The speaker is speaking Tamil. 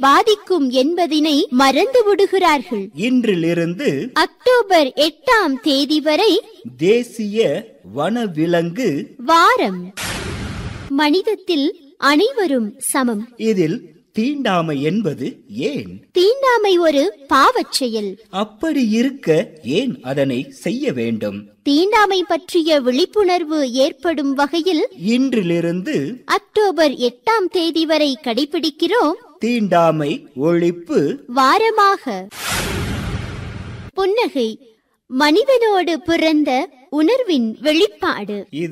பாதிக்கும் என்பதினை மறந்து விடுகிறார்கள் இன்றிலிருந்து அக்டோபர் எட்டாம் தேதி வரை தேசிய வனவிலங்கு வாரம் மனிதத்தில் அனைவரும் சமம் இதில் தீண்டாமை என்பது ஏன் தீண்டாமை ஒரு பாவச் செயல் அப்படி இருக்க ஏன் அதனை செய்ய வேண்டும் தீண்டாமை பற்றிய விழிப்புணர்வு ஏற்படும் வகையில் இன்றிலிருந்து அக்டோபர் எட்டாம் தேதி வரை கடைபிடிக்கிறோம் தீண்டாமை ஒழிப்பு வாரமாக புன்னகை மனிதனோடு பிறந்த உணர்வின் வெளிப்பாடு இது